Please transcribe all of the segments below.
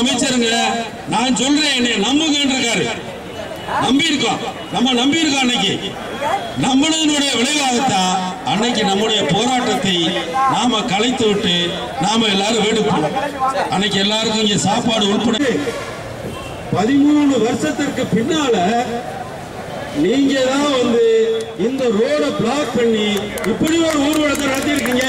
அமைச்சருங்க நான் சொல்றேன் என்னை நம்புங்கன்னு இருக்காரு நம்பி இருக்கோம் நம்ம நம்பி இருக்கோம் அன்னைக்கு நம்மளுடைய விளைவாகத்தான் அன்னைக்கு நம்முடைய போராட்டத்தை நாம கலைத்து விட்டு நாம எல்லாரும் வேடுப்போம் அன்னைக்கு எல்லாருக்கும் இங்க சாப்பாடு உட்பட பதிமூணு வருஷத்திற்கு பின்னால நீங்க தான் வந்து இந்த ரோட பிளாக் பண்ணி இப்படி ஒரு ஊர்வலத்தை நடத்தியிருக்கீங்க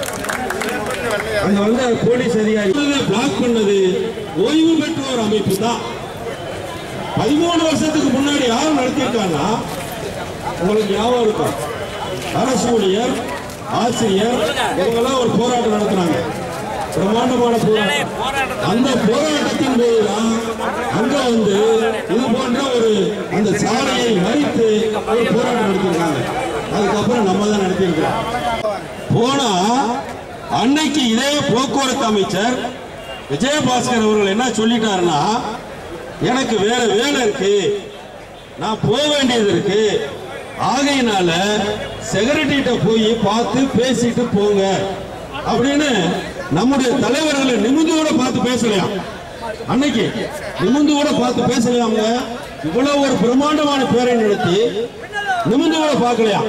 அங்க வந்து போலீஸ் அதிகாரி பிளாக் பண்ணது ஓய்வு பெற்ற ஒரு அமைப்பு தான் பதிமூணு வருஷத்துக்கு முன்னாடி யாரும் நடத்தியிருக்காங்கன்னா உங்களுக்கு ஞாபகம் இருக்கும் அரசு ஊழியர் ஆசிரியர் இவங்கெல்லாம் ஒரு போராட்டம் நடத்துறாங்க பிரம்மாண்டமான போராட்டம் அந்த போராட்டத்தின் போதுதான் அங்க வந்து இது போன்ற ஒரு அந்த சாலையை மறித்து ஒரு போராட்டம் நடத்தியிருக்காங்க அதுக்கப்புறம் நம்ம தான் நடத்தியிருக்கிறோம் போனா அன்னைக்கு இதே போக்குவரத்து அமைச்சர் விஜயபாஸ்கர் அவர்கள் என்ன சொல்லிட்டாருன்னா எனக்கு வேற வேலை இருக்கு நான் போக வேண்டியது இருக்கு ஆகையினால செக்ரட்டரிட்ட போய் பார்த்து பேசிட்டு போங்க அப்படின்னு நம்முடைய தலைவர்களை நிமிந்து கூட பார்த்து பேசலையாம் அன்னைக்கு நிமிந்து கூட பார்த்து பேசலையாங்க இவ்வளவு ஒரு பிரம்மாண்டமான பேரை நடத்தி நிமிந்து கூட பார்க்கலையா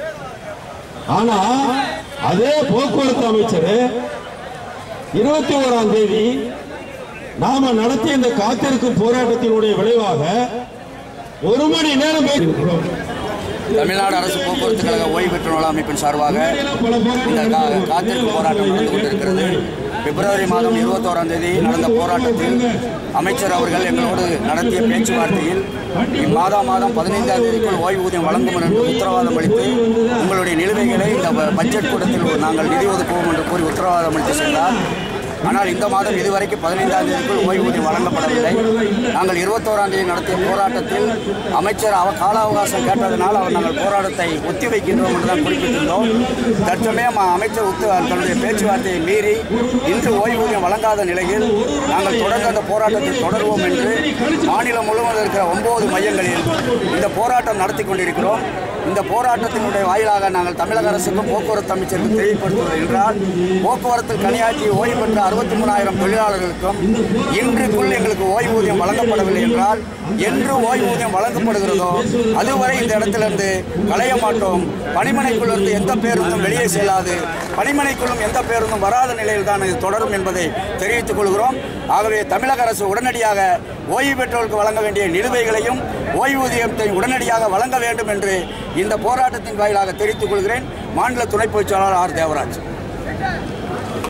ஆனா அதே போக்குவரத்து அமைச்சர் இருபத்தி ஓராம் தேதி நாம நடத்திய இந்த காத்திருக்கும் போராட்டத்தினுடைய விளைவாக ஒரு மணி நேரம் பேசியிருக்கிறோம் தமிழ்நாடு அரசு போக்குவரத்து கழக ஓய்வு பெற்ற நல அமைப்பின் சார்பாக இந்த கா- காத்திருப்பு போராட்டம் நடந்து கொண்டிருக்கிறது பிப்ரவரி மாதம் இருபத்தோராம் தேதி நடந்த போராட்டத்தில் அமைச்சர் அவர்கள் எங்களோடு நடத்திய பேச்சுவார்த்தையில் இம்மாதா மாதம் பதினைந்தாம் தேதிக்குள் ஓய்வூதியம் வழங்கும் என்று உத்தரவாதம் அளித்து உங்களுடைய நிலுவைகளை இந்த ப- பட்ஜெட் கூட்டத்தில் நாங்கள் நிதி ஒதுக்குவோம் என்று கூறி உத்தரவாதம் அளித்து சென்றார் ஆனால் இந்த மாதம் இதுவரைக்கும் பதினைந்தாம் தேதிக்குள் ஓய்வூதியம் வழங்கப்படவில்லை நாங்கள் இருபத்தோராம் தேதி நடத்திய போராட்டத்தில் அமைச்சர் அவ கால அவகாசம் கேட்டதனால் அவர் நாங்கள் போராட்டத்தை ஒத்தி வைக்கின்றோம் என்று தான் குறிப்பிட்டிருந்தோம் தற்சமயம் அமைச்சர் ஒத்து தன்னுடைய பேச்சுவார்த்தையை மீறி இன்று ஓய்வூதியம் வழங்காத நிலையில் நாங்கள் தொடர்ந்து அந்த போராட்டத்தை தொடருவோம் என்று மாநிலம் முழுவதும் இருக்கிற ஒன்பது மையங்களில் இந்த போராட்டம் நடத்தி கொண்டிருக்கிறோம் இந்த போராட்டத்தினுடைய வாயிலாக நாங்கள் தமிழக அரசுக்கும் போக்குவரத்து அமைச்சருக்கு தெரியப்படுத்துவது என்றால் போக்குவரத்தில் பணியாற்றி ஓய்வு பெற்ற அறுபத்தி மூணாயிரம் தொழிலாளர்களுக்கும் இன்றுக்குள் எங்களுக்கு ஓய்வூதியம் வழங்கப்படவில்லை என்றால் என்று ஓய்வூதியம் வழங்கப்படுகிறதோ அதுவரை இந்த இடத்திலிருந்து களைய மாட்டோம் பணிமனைக்குள்ளிருந்து எந்த பேருந்தும் வெளியே செல்லாது பணிமனைக்குள்ளும் எந்த பேருந்தும் வராத நிலையில் தான் இது தொடரும் என்பதை தெரிவித்துக் கொள்கிறோம் ஆகவே தமிழக அரசு உடனடியாக ஓய்வு பெற்றோருக்கு வழங்க வேண்டிய நிலுவைகளையும் ஓய்வூதியத்தை உடனடியாக வழங்க வேண்டும் என்று இந்த போராட்டத்தின் வாயிலாக தெரிவித்துக் கொள்கிறேன் மாநில துணை பொதுச் செயலாளர் ஆர் தேவராஜ்